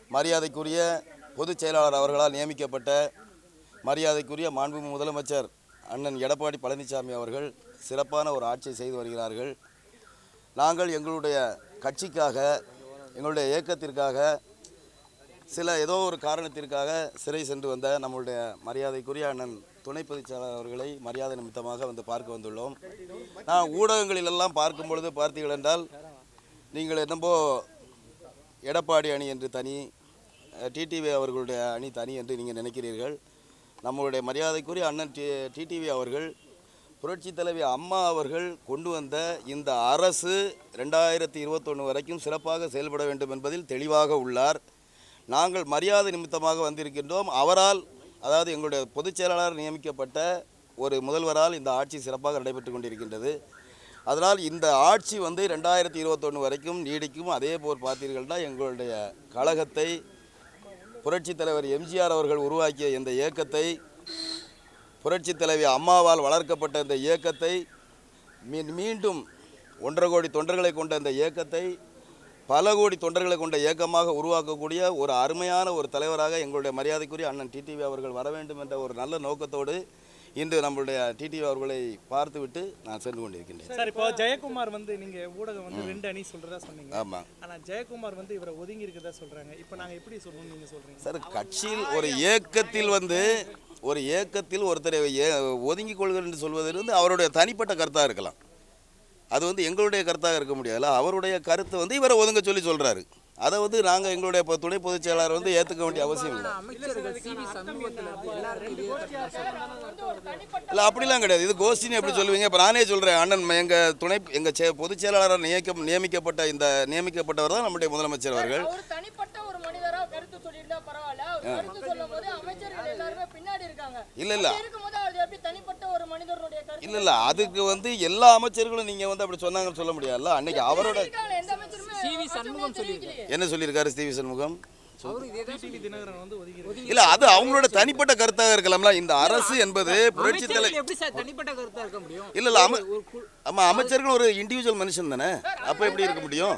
மரியாதைக்குரிய பொதுச் செயலாளர் அவர்களால் நியமிக்கப்பட்ட மரியாதைக்குரிய மாண்புமிகு முதலமைச்சர் அண்ணன் எடப்பாடி பழனிசாமி அவர்கள் சிறப்பான ஒரு ஆட்சியை செய்து வருகிறார்கள் நாங்கள் எங்களுடைய கட்சிக்காக எங்களுடைய இயக்கத்திற்காக சில ஏதோ ஒரு காரணத்திற்காக சிறை சென்று வந்த நம்மளுடைய மரியாதைக்குரிய அண்ணன் துணை பொதுச் செயலாளர் அவர்களை மரியாதை நிமித்தமாக வந்து பார்க்க வந்துள்ளோம் நான் ஊடகங்களிலெல்லாம் பார்க்கும் பொழுது பார்த்தீர்கள் என்றால் நீங்கள் என்னமோ எடப்பாடி அணி என்று தனி டிடிவி அவர்களுடைய அணி தனி என்று நீங்கள் நினைக்கிறீர்கள் நம்மளுடைய மரியாதைக்குரிய அண்ணன் டி டிடிவி அவர்கள் புரட்சி தலைவி அம்மா அவர்கள் கொண்டு வந்த இந்த அரசு ரெண்டாயிரத்தி இருபத்தொன்று வரைக்கும் சிறப்பாக செயல்பட வேண்டும் என்பதில் தெளிவாக உள்ளார் நாங்கள் மரியாதை நிமித்தமாக வந்திருக்கின்றோம் அவரால் அதாவது எங்களுடைய பொதுச் செயலாளர் நியமிக்கப்பட்ட ஒரு முதல்வரால் இந்த ஆட்சி சிறப்பாக நடைபெற்று கொண்டிருக்கின்றது அதனால் இந்த ஆட்சி வந்து ரெண்டாயிரத்தி இருபத்தொன்று வரைக்கும் நீடிக்கும் அதே போல் பார்த்தீர்கள்னா எங்களுடைய கழகத்தை புரட்சித் தலைவர் எம்ஜிஆர் அவர்கள் உருவாக்கிய இந்த இயக்கத்தை புரட்சித் தலைவி அம்மாவால் வளர்க்கப்பட்ட இந்த இயக்கத்தை மீ- மீண்டும் ஒன்றரை கோடி தொண்டர்களை கொண்ட இந்த இயக்கத்தை பல கோடி தொண்டர்களை கொண்ட இயக்கமாக உருவாக்கக்கூடிய ஒரு அருமையான ஒரு தலைவராக எங்களுடைய மரியாதைக்குரிய அண்ணன் டிடிவி அவர்கள் வர வேண்டும் என்ற ஒரு நல்ல நோக்கத்தோடு இன்று நம்மளுடைய டிடிவி அவர்களை பார்த்துவிட்டு நான் சென்று கொண்டிருக்கின்றேன் சார் இப்போ ஜெயக்குமார் வந்து நீங்க ஊடகம் வந்து ரெண்டு அணி சொல்றதா சொன்னீங்க ஆமாம் ஆனா ஜெயக்குமார் வந்து இவரை ஒதுங்கி இருக்கிறதா சொல்றாங்க இப்போ நாங்க எப்படி சொல்லணும்னு நீங்க சொல்றீங்க சார் கட்சியில் ஒரு இயக்கத்தில் வந்து ஒரு இயக்கத்தில் ஒருத்தரை ஏ ஒதுங்கிக் கொள்கிறேன் என்று சொல்வது வந்து அவருடைய தனிப்பட்ட கருத்தாக இருக்கலாம் அது வந்து எங்களுடைய கருத்தாக இருக்க முடியாதுல்ல அவருடைய கருத்தை வந்து இவரை ஒதுங்க சொல்லி சொல்கிறாரு அதை வந்து நாங்கள் எங்களுடைய இப்போ துணை பொதுச் செயலாளர் வந்து ஏற்றுக்க வேண்டிய அவசியம் இல்லை அமைச்சர்கள் சிவி சண்முகத்துல இருந்து எல்லாருக்கும் இதே கருத்து இல்லை அப்படிலாம் கிடையாது இது கோஷ்டின்னு எப்படி சொல்லுவீங்க இப்போ நானே சொல்கிறேன் அண்ணன் எங்கள் துணை எங்கள் செ பொதுச் செயலாளர் நியமிக்க நியமிக்கப்பட்ட இந்த நியமிக்கப்பட்டவர் தான் நம்முடைய முதலமைச்சர் அவர்கள் அவர் தனிப்பட்ட ஒரு மனிதரா கருத்து சொல்லியிருந்தா பரவாயில்ல அவர் கருத்து சொல்லும் போது அமைச்சர்கள் எல்லாருமே பின்னாடி இருக்காங்க இல்ல, இல்ல. அப்படி இருக்கும்போது அது எப்படி தனிப்பட்ட ஒரு மனிதனுடைய கருத்து இல்லை இல்லை அதுக்கு வந்து எல்லா அமைச்சர்களும் நீங்கள் வந்து அப்படி சொன்னாங்கன்னு சொல்ல முடியாதுல்ல அன்னைக்கு அவரோட இருக்காங்க எந்த அமைச்சருமே சிவி சண்முகம் சொல்லியிருக்காரு என்ன சொல்லியிருக்காரு ஸ்ரீவி சண்முகம் அவரு இதே தான் டிடிவி தினகரன் வந்து ஒதுங்கி இருக்காரு. இல்ல அது அவங்களோட தனிப்பட்ட கருத்தாக இருக்கலாம்ல இந்த அரசு என்பது புரட்சி தலை அமைச்சர்கள் எப்படி சார் தனிப்பட்ட கருத்தா இருக்க முடியும் இல்ல இல்ல அம ஒரு குழு- ஆமா அமைச்சர்கள் ஒரு இண்டிவிஜுவல் மனுஷன் தானே அப்ப எப்படி இருக்க முடியும்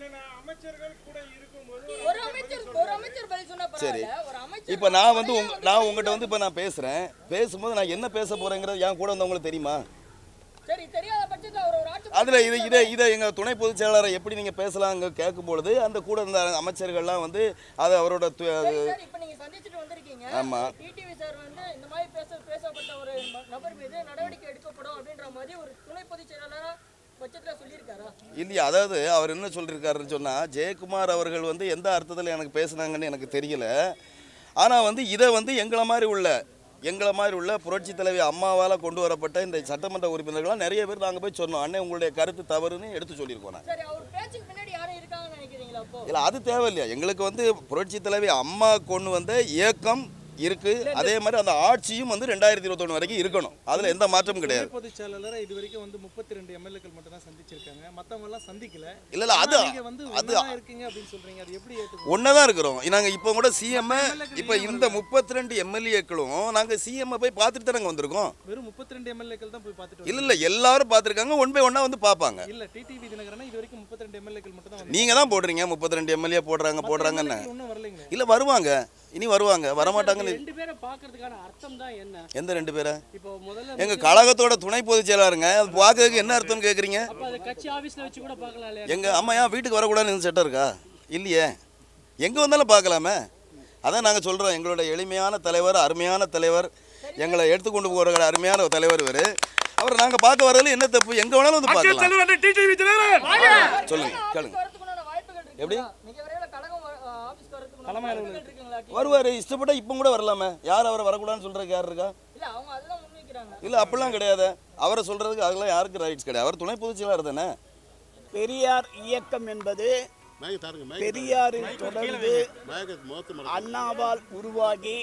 ஒரு அமைச்சர் ஒரு அமைச்சர் பதில் சொன்னா பரவாயில்ல ஒரு அமைச்சர் இப்ப நான் வந்து உங்க நான் உங்ககிட்ட வந்து இப்ப நான் பேசுறேன் பேசும்போது நான் என்ன பேச போறேங்கிறது என் கூட வந்தவங்களுக்கு தெரியுமா சரி தெரியாத பட்சத்துல அவர் ஒரு ஆட்சி அதுல இது இதை இதை எங்க துணை பொதுச் செயலாளரை எப்படி நீங்க பேசலாங்க கேட்கும் பொழுது அந்த கூட இருந்த அமைச்சர்கள்லாம் வந்து அது அவரோட து- சரி சார் இப்போ நீங்க சந்திச்சுட்டு வந்திருக்கீங்க ஆமா. டிடிவி சார் வந்து இந்த மாதிரி பேச பேசப்பட்ட ஒரு ம- நபர் மீது நடவடிக்கை எடுக்கப்படும் அப்படின்ற மாதிரி ஒரு துணை பொதுச் செயலாளரா பட்சத்துல சொல்லியிருக்காரா இல்லையா அதாவது அவர் என்ன சொல்லியிருக்காருன்னு சொன்னால் ஜெயக்குமார் அவர்கள் வந்து எந்த அர்த்தத்தில் எனக்கு பேசுனாங்கன்னு எனக்கு தெரியல ஆனால் வந்து இதை வந்து எங்களை மாதிரி உள்ள எங்களை மாதிரி உள்ள புரட்சி தலைவி அம்மாவால் கொண்டு வரப்பட்ட இந்த சட்டமன்ற உறுப்பினர்கள்லாம் நிறைய பேர் நாங்கள் போய் சொன்னோம் அண்ணே உங்களுடைய கருத்து தவறுன்னு எடுத்து சொல்லியிருக்கோம் நாங்கள் சரி அவர் பேச்சுக்கு பின்னாடி யாரும் இருக்காங்கன்னு நினைக்கிறீங்களா அப்போ இல்லை அது தேவையில்லையா எங்களுக்கு வந்து புரட்சி தலைவி அம்மா கொண்டு வந்த இயக்கம் இருக்கு அதே மாதிரி அந்த ஆட்சியும் வந்து ரெண்டாயிரத்தி இருபத்தொன்று வரைக்கும் இருக்கணும் அதில் எந்த மாற்றமும் கிடையாது பொதுச் செயலாளரை இது வரைக்கும் வந்து முப்பத்தி ரெண்டு எம்எல்ஏக்கள் மட்டும் தான் சந்திச்சிருக்காங்க மத்தவங்க எல்லாம் சந்திக்கல இல்லை இல்லை அது நீங்க வந்து அது ஒண்ணா இருக்கீங்க அப்படின்னு சொல்றீங்க அது எப்படி ஏத்துக்கணும் ஒன்றா தான் இருக்கிறோம் நாங்கள் இப்போ கூட சிஎம் இப்போ இந்த முப்பத்தி ரெண்டு எம்எல்ஏக்களும் நாங்கள் சிஎம்ஐ போய் பார்த்துட்டு தானங்க வந்திருக்கோம் வெறும் முப்பத்தி ரெண்டு எம்எல்ஏக்கள் தான் போய் பார்த்துட்டு இல்லை இல்லை எல்லாரும் பார்த்துருக்காங்க ஒன் பை ஒன்றா வந்து பார்ப்பாங்க வந்தாங்க. இல்ல டிடிவி தினகரனா இது வரைக்கும் முப்பத்தி ரெண்டு எம்எல்ஏக்கள் மட்டும் தான் நீங்கள் தான் போடுறீங்க முப்பத்தி ரெண்டு எம்எல்ஏ போடுறாங்க போடுறாங்கன்னு இன்னும் வரலைங்க இல்லை வருவாங்க இனி வருவாங்க வரமாட்டாங்கன்னு ரெண்டு பேரை பார்க்கறதுக்கான அர்த்தம் தான் என்ன எந்த ரெண்டு பேரை இப்போ முதல்ல எங்கள் கழகத்தோட துணை பொதுச் செயலாளருங்க அது பார்க்கறதுக்கு என்ன அர்த்தம்னு கேட்குறீங்க அப்ப அதை கட்சி ஆபீஸ்ல வச்சு கூட பார்க்கலாம் இல்லையா எங்கள் அம்மா ஏன் வீட்டுக்கு வரக்கூடாதுன்னு சட்டம் இருக்கா இல்லையே எங்கே வந்தாலும் பார்க்கலாமே அதான் நாங்கள் சொல்கிறோம் எங்களோட எளிமையான தலைவர் அருமையான தலைவர் எங்களை எடுத்துக்கொண்டு போகிற அருமையான ஒரு தலைவர் இவர் அவரை நாங்கள் பார்க்க வரதுல என்ன தப்பு எங்கே வேணாலும் வந்து பார்க்கலாம் சொல்லுங்க கேளுங்க வரதுக்குண்டான வாய்ப்புகள் இருக்கு எப்படி? மிக விரைவில் கழகம் ஆபீஸ்க்கு வரதுக்குண்டான தலைமை அலுவலகம். வாய்ப்புகள் இருக்குங்களா வருவார் இஷ்டப்பட்டா இப்போ கூட வரலாமே யார் அவரை வரக்கூடாதுன்னு சொல்கிறதுக்கு யார் இருக்கா இல்ல அவங்க அதுதான் முன்வைக்கிறாங்க இல்லை அப்படிலாம் கிடையாது அவரை சொல்கிறதுக்கு அதெல்லாம் யாருக்கு ரைட்ஸ் கிடையாது அவர் துணை பொதுச் செயலாளர் தானே பெரியார் இயக்கம் என்பது மயக்க தாருங்க மயக்க பெரியாரில் தொடர்ந்து மயக்க முகத்து மரம் அண்ணாவால் உருவாகி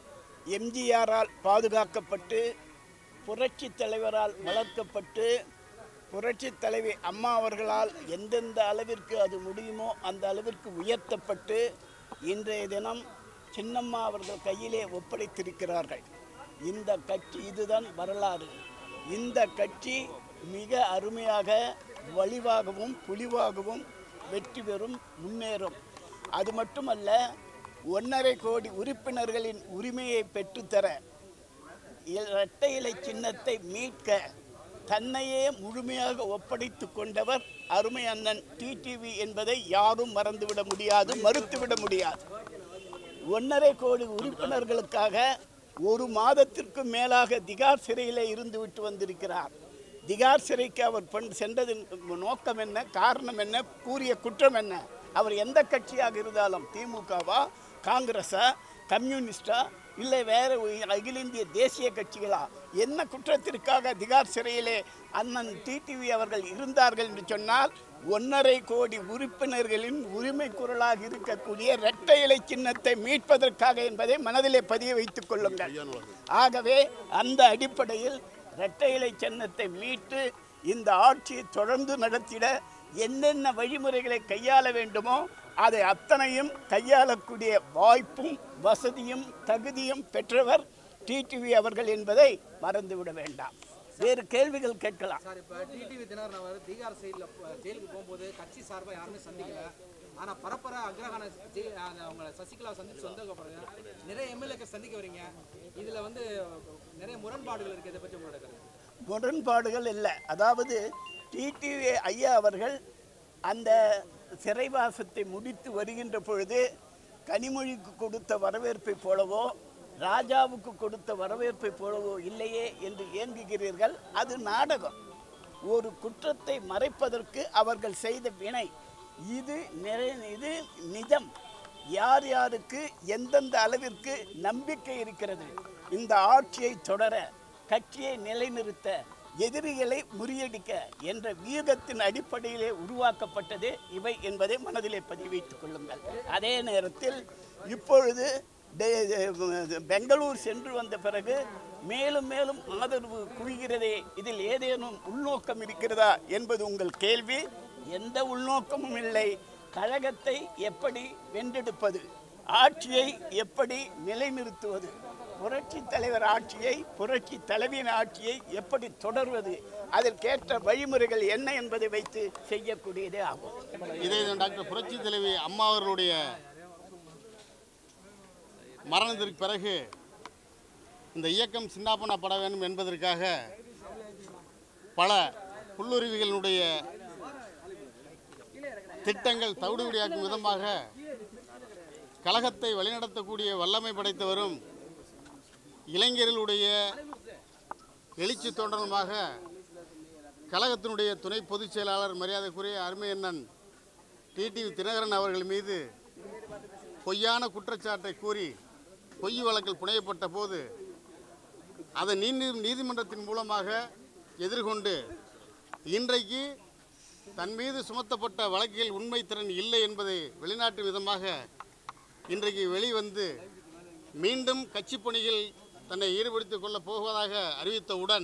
எம்ஜிஆரால் பாதுகாக்கப்பட்டு புரட்சி தலைவரால் வளர்க்கப்பட்டு புரட்சி தலைவி அம்மா அவர்களால் எந்தெந்த அளவிற்கு அது முடியுமோ அந்த அளவிற்கு உயர்த்தப்பட்டு இன்றைய தினம் சின்னம்மா அவர்கள் கையிலே ஒப்படைத்திருக்கிறார்கள் இந்த கட்சி இதுதான் வரலாறு இந்த கட்சி மிக அருமையாக வலிவாகவும் புலிவாகவும் வெற்றி பெறும் முன்னேறும் அது மட்டுமல்ல ஒன்றரை கோடி உறுப்பினர்களின் உரிமையை பெற்றுத்தர இரட்டை இலை சின்னத்தை மீட்க தன்னையே முழுமையாக ஒப்படைத்து கொண்டவர் அருமை அண்ணன் டிடிவி என்பதை யாரும் மறந்துவிட முடியாது மறுத்துவிட முடியாது ஒன்றரை கோடி உறுப்பினர்களுக்காக ஒரு மாதத்திற்கும் மேலாக திகார் சிறையில் இருந்து விட்டு வந்திருக்கிறார் திகார் சிறைக்கு அவர் பெண் சென்றதின் நோக்கம் என்ன காரணம் என்ன கூறிய குற்றம் என்ன அவர் எந்த கட்சியாக இருந்தாலும் திமுகவா காங்கிரஸா கம்யூனிஸ்டா இல்லை வேற ஒரு அகில இந்திய தேசிய கட்சிகளா என்ன குற்றத்திற்காக திகார் சிறையிலே அண்ணன் டிடிவி அவர்கள் இருந்தார்கள் என்று சொன்னால் ஒன்றரை கோடி உறுப்பினர்களின் உரிமை குரலாக இருக்கக்கூடிய இரட்டை இலை சின்னத்தை மீட்பதற்காக என்பதை மனதிலே பதிய வைத்துக் கொள்ளுங்கள் ஆகவே அந்த அடிப்படையில் இரட்டை இலை சின்னத்தை மீட்டு இந்த ஆட்சியை தொடர்ந்து நடத்திட என்னென்ன வழிமுறைகளை கையாள வேண்டுமோ அதை அத்தனையும் கையாளக்கூடிய வாய்ப்பும் வசதியும் தகுதியும் பெற்றவர் டிடிவி அவர்கள் என்பதை மறந்துவிட வேண்டாம் வேறு கேள்விகள் கேட்கலாம் சார் இப்போ டிடிவி தினகரன் அவர் தீகார் சைடில் ஜெயிலுக்கு போகும்போது கட்சி சார்பாக யாருமே சந்திக்கல ஆனால் பரப்பர அக்ரஹான ஜெய் அந்த அவங்கள சசிகலா சந்திச்சு வந்ததுக்கு பிறகு நிறைய எம்எல்ஏக்கள் சந்திக்க வரீங்க இதில் வந்து நிறைய முரண்பாடுகள் இருக்குது இதை பற்றி உங்களோட கருத்து முரண்பாடுகள் இல்லை அதாவது டிடிவி ஐயா அவர்கள் அந்த சிறைவாசத்தை முடித்து வருகின்ற பொழுது கனிமொழிக்கு கொடுத்த வரவேற்பை போலவோ ராஜாவுக்கு கொடுத்த வரவேற்பை போலவோ இல்லையே என்று ஏங்குகிறீர்கள் அது நாடகம் ஒரு குற்றத்தை மறைப்பதற்கு அவர்கள் செய்த வினை இது நிறை இது நிஜம் யார் யாருக்கு எந்தெந்த அளவிற்கு நம்பிக்கை இருக்கிறது இந்த ஆட்சியை தொடர கட்சியை நிலைநிறுத்த எதிரிகளை முறியடிக்க என்ற வியூகத்தின் அடிப்படையிலே உருவாக்கப்பட்டது இவை என்பதை மனதிலே பதிவு வைத்துக் கொள்ளுங்கள் அதே நேரத்தில் இப்பொழுது டெ- டெ- பெங்களூர் சென்று வந்த பிறகு மேலும் மேலும் ஆதரவு குவிகிறதே இதில் ஏதேனும் உள்நோக்கம் இருக்கிறதா என்பது உங்கள் கேள்வி எந்த உள்நோக்கமும் இல்லை கழகத்தை எப்படி வென்றெடுப்பது ஆட்சியை எப்படி நிலைநிறுத்துவது புரட்சி தலைவர் ஆட்சியை புரட்சி தலைவியின் ஆட்சியை எப்படி தொடர்வது அதற்கேற்ற வழிமுறைகள் என்ன என்பதை வைத்து செய்யக்கூடியதே ஆகும் இதே தான் டாக்டர் புரட்சி தலைவி அம்மா அவர்களுடைய மரணத்திற்கு பிறகு இந்த இயக்கம் சின்னாப்பனப்பட வேண்டும் என்பதற்காக பல புல்லுருவிகளுடைய திட்டங்கள் தவிடுபடியாக்கும் விதமாக கழகத்தை வழிநடத்தக்கூடிய வல்லமை படைத்தவரும் இளைஞர்களுடைய எழுச்சி தோன்றலுமாக கழகத்தினுடைய துணை பொதுச் செயலாளர் மரியாதைக்குரிய அருமையண்ணன் டிடிவி தினகரன் அவர்கள் மீது பொய்யான குற்றச்சாட்டை கூறி பொய் வழக்கில் புனையப்பட்ட போது அதை நீதி நீதிமன்றத்தின் மூலமாக எதிர்கொண்டு இன்றைக்கு தன் மீது சுமத்தப்பட்ட வழக்கில் உண்மை திறன் இல்லை என்பதை வெளிநாட்டு விதமாக இன்றைக்கு வெளிவந்து மீண்டும் கட்சி பணியில் தன்னை ஈடுபடுத்திக் கொள்ளப் போவதாக அறிவித்தவுடன்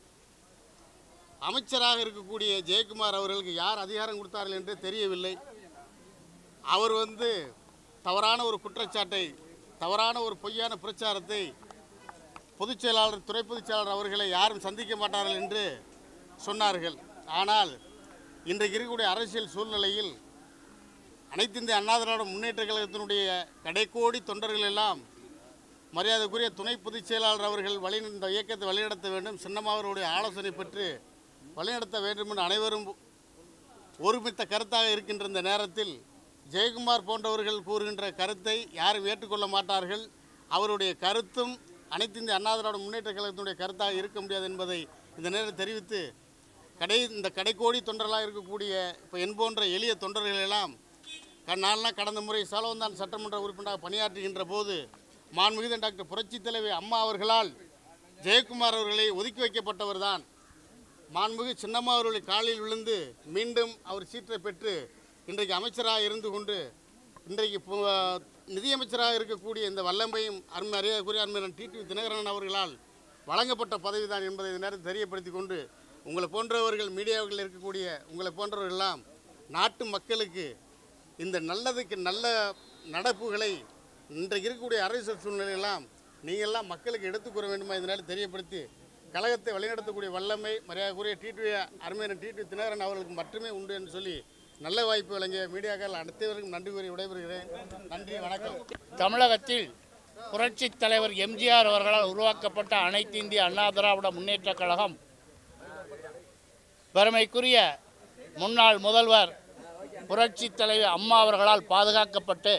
அமைச்சராக இருக்கக்கூடிய ஜெயக்குமார் அவர்களுக்கு யார் அதிகாரம் கொடுத்தார்கள் என்று தெரியவில்லை அவர் வந்து தவறான ஒரு குற்றச்சாட்டை தவறான ஒரு பொய்யான பிரச்சாரத்தை பொதுச் செயலாளர் துறை பொதுச் செயலாளர் அவர்களை யாரும் சந்திக்க மாட்டார்கள் என்று சொன்னார்கள் ஆனால் இன்றைக்கு இருக்கக்கூடிய அரசியல் சூழ்நிலையில் அனைத்து இந்திய அண்ணா திராவிட முன்னேற்ற கழகத்தினுடைய கடைக்கோடி தொண்டர்கள் எல்லாம் மரியாதைக்குரிய துணை பொதுச் செயலாளர் அவர்கள் வழி இந்த இயக்கத்தை வழிநடத்த வேண்டும் சின்னம்மா அவர்களுடைய ஆலோசனை பெற்று வழிநடத்த வேண்டும் என்று அனைவரும் ஒருமித்த கருத்தாக இருக்கின்ற இந்த நேரத்தில் ஜெயக்குமார் போன்றவர்கள் கூறுகின்ற கருத்தை யாரும் ஏற்றுக்கொள்ள மாட்டார்கள் அவருடைய கருத்தும் அனைத்து இந்திய அண்ணா திராவிட முன்னேற்ற கழகத்தினுடைய கருத்தாக இருக்க முடியாது என்பதை இந்த நேரத்தில் தெரிவித்து கடை இந்த கடைக்கோடி தொண்டர்களாக இருக்கக்கூடிய இப்போ என் போன்ற எளிய தொண்டர்கள் எல்லாம் க- நான்லாம் கடந்த முறை சாலவந்தான் சட்டமன்ற உறுப்பினராக பணியாற்றுகின்ற போது மாண்புமிகு டாக்டர் புரட்சி தலைவி அம்மா அவர்களால் ஜெயக்குமார் அவர்களை ஒதுக்கி வைக்கப்பட்டவர் தான் மாண்புமிகு சின்னம்மா அவர்களுடைய காலில் விழுந்து மீண்டும் அவர் சீற்றை பெற்று இன்றைக்கு அமைச்சராக இருந்து கொண்டு இன்றைக்கு பு- நிதியமைச்சராக இருக்கக்கூடிய இந்த வல்லம்பையும் அருமை அறியக்கூடிய அருமையான டிடி தினகரன் அவர்களால் வழங்கப்பட்ட பதவி தான் என்பதை இந்த நேரத்தில் தெரியப்படுத்தி கொண்டு உங்களை போன்றவர்கள் மீடியாவில் இருக்கக்கூடிய உங்களை போன்றவர்களெல்லாம் நாட்டு மக்களுக்கு இந்த நல்லதுக்கு நல்ல நடப்புகளை இன்றைக்கு இருக்கக்கூடிய அரசியல் சூழ்நிலையெல்லாம் நீங்கள்லாம் மக்களுக்கு எடுத்துக்கூற வேண்டுமா இந்த நேரத்தில் தெரியப்படுத்தி கழகத்தை வழிநடத்தக்கூடிய வல்லமை மரியாதைக்குரிய டிடி அருமையான டிடி தினகரன் அவர்களுக்கு மட்டுமே உண்டு என்று சொல்லி நல்ல வாய்ப்பு வழங்கிய மீடியாக்கள் அனைத்தவருக்கும் நன்றி கூறி விடைபெறுகிறேன் நன்றி வணக்கம் தமிழகத்தில் புரட்சித் தலைவர் எம்ஜிஆர் அவர்களால் உருவாக்கப்பட்ட அனைத்து இந்திய அண்ணா திராவிட முன்னேற்றக் கழகம் பெருமைக்குரிய முன்னாள் முதல்வர் புரட்சித் தலைவர் அம்மா அவர்களால் பாதுகாக்கப்பட்டு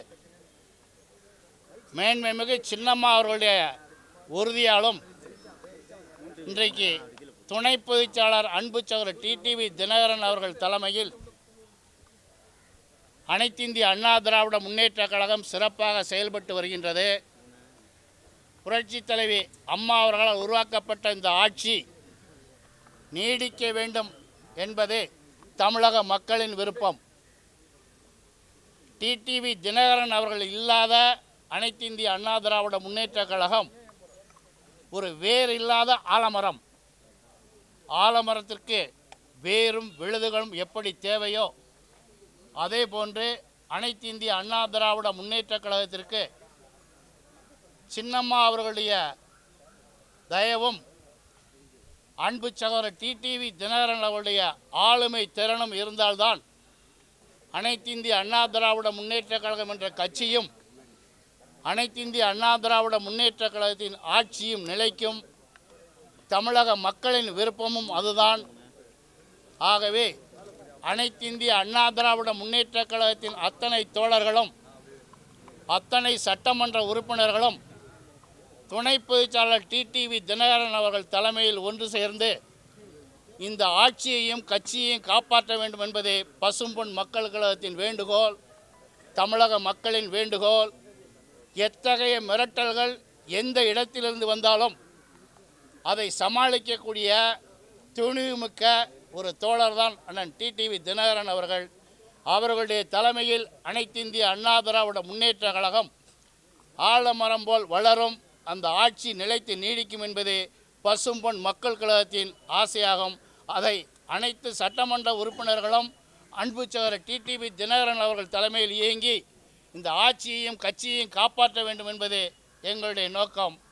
மேன்மைமிகு சின்னம்மா அவர்களுடைய உறுதியாலும் இன்றைக்கு துணை பொதுச்சாளர் அன்பு சகோதரர் டிடிவி தினகரன் அவர்கள் தலைமையில் அனைத்திந்திய அண்ணா திராவிட முன்னேற்றக் கழகம் சிறப்பாக செயல்பட்டு வருகின்றது புரட்சித் தலைவி அம்மா அவர்களால் உருவாக்கப்பட்ட இந்த ஆட்சி நீடிக்க வேண்டும் என்பதே தமிழக மக்களின் விருப்பம் டிடிவி தினகரன் அவர்கள் இல்லாத அனைத்திந்திய அண்ணா திராவிட முன்னேற்றக் கழகம் ஒரு வேர் இல்லாத ஆலமரம் ஆலமரத்திற்கு வேரும் விழுதுகளும் எப்படி தேவையோ அதே போன்று அனைத்து இந்திய அண்ணா திராவிட முன்னேற்றக் கழகத்திற்கு சின்னம்மா அவர்களுடைய தயவும் அன்பு சகோதரர் டிடிவி தினகரன் அவருடைய ஆளுமை திறனும் இருந்தால்தான் அனைத்து இந்திய அண்ணா திராவிட முன்னேற்றக் கழகம் என்ற கட்சியும் அனைத்து இந்திய அண்ணா திராவிட முன்னேற்றக் கழகத்தின் ஆட்சியும் நிலைக்கும் தமிழக மக்களின் விருப்பமும் அதுதான் ஆகவே அனைத்து இந்திய அண்ணா திராவிட முன்னேற்றக் கழகத்தின் அத்தனை தோழர்களும் அத்தனை சட்டமன்ற உறுப்பினர்களும் துணை பொதுச்சாளர் டிடிவி தினகரன் அவர்கள் தலைமையில் ஒன்று சேர்ந்து இந்த ஆட்சியையும் கட்சியையும் காப்பாற்ற வேண்டும் என்பதே பசும்பொன் மக்கள் கழகத்தின் வேண்டுகோள் தமிழக மக்களின் வேண்டுகோள் எத்தகைய மிரட்டல்கள் எந்த இடத்திலிருந்து வந்தாலும் அதை சமாளிக்கக்கூடிய துணிவுமிக்க ஒரு தோழர் தான் அண்ணன் டிடிவி தினகரன் அவர்கள் அவர்களுடைய தலைமையில் அனைத்திந்திய அண்ணா திராவிட முன்னேற்ற கழகம் ஆலமரம் போல் வளரும் அந்த ஆட்சி நிலைத்து நீடிக்கும் என்பதே பசும்பொன் மக்கள் கழகத்தின் ஆசையாகும் அதை அனைத்து சட்டமன்ற உறுப்பினர்களும் அன்பு சகோதரர் டிடிவி தினகரன் அவர்கள் தலைமையில் இயங்கி இந்த ஆட்சியையும் கட்சியையும் காப்பாற்ற வேண்டும் என்பதே எங்களுடைய நோக்கம்